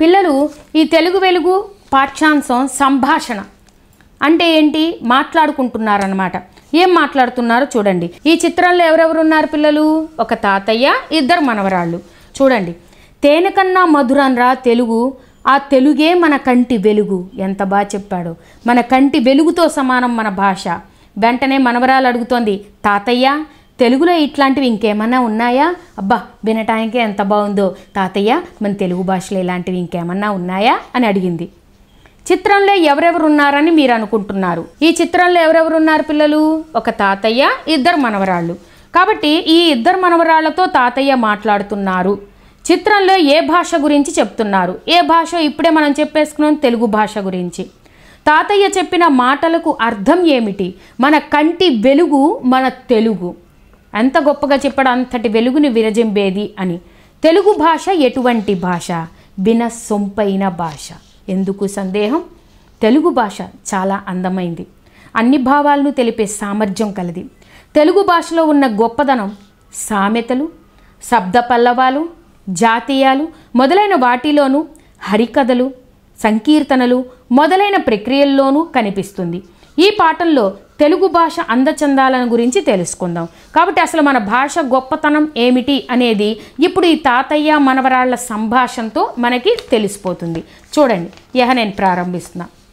పిల్లలు ఈ తెలుగు వెలుగు పాఠ్యాంశం సంభాషణ అంటే ఏంటి మాట్లాడుకుంటున్నారన్నమాట ఏం మాట్లాడుతున్నారో చూడండి ఈ చిత్రంలో ఎవరెవరు ఉన్నారు పిల్లలు ఒక తాతయ్య ఇద్దరు మనవరాళ్ళు చూడండి తేనె కన్నా మధురన్రా తెలుగు ఆ తెలుగే మన కంటి వెలుగు ఎంత బాగా చెప్పాడు మన కంటి వెలుగుతో సమానం మన భాష వెంటనే మనవరాలు అడుగుతోంది తాతయ్య తెలుగులో ఇట్లాంటివి ఇంకేమన్నా ఉన్నాయా అబ్బా వినటానికి ఎంత బాగుందో తాతయ్య మన తెలుగు భాషలో ఇలాంటివి ఇంకేమన్నా ఉన్నాయా అని అడిగింది చిత్రంలో ఎవరెవరు ఉన్నారని మీరు అనుకుంటున్నారు ఈ చిత్రంలో ఎవరెవరు ఉన్నారు పిల్లలు ఒక తాతయ్య ఇద్దరు మనవరాళ్ళు కాబట్టి ఈ ఇద్దరు మనవరాళ్లతో తాతయ్య మాట్లాడుతున్నారు చిత్రంలో ఏ భాష గురించి చెప్తున్నారు ఏ భాష ఇప్పుడే మనం చెప్పేసుకున్నాం తెలుగు భాష గురించి తాతయ్య చెప్పిన మాటలకు అర్థం ఏమిటి మన కంటి వెలుగు మన తెలుగు ఎంత గొప్పగా చెప్పాడు అంతటి వెలుగుని విరజింపేది అని తెలుగు భాష ఎటువంటి భాష వినసొంపైన భాష ఎందుకు సందేహం తెలుగు భాష చాలా అందమైంది అన్ని భావాలను తెలిపే సామర్థ్యం కలది తెలుగు భాషలో ఉన్న గొప్పదనం సామెతలు శబ్ద పల్లవాలు జాతీయాలు మొదలైన వాటిలోనూ హరికథలు సంకీర్తనలు మొదలైన ప్రక్రియల్లోనూ కనిపిస్తుంది ఈ పాఠంలో తెలుగు భాష అందచందాలను గురించి తెలుసుకుందాం కాబట్టి అసలు మన భాష గొప్పతనం ఏమిటి అనేది ఇప్పుడు ఈ తాతయ్య మనవరాళ్ల సంభాషణతో మనకి తెలిసిపోతుంది చూడండి ఇహ నేను ప్రారంభిస్తున్నా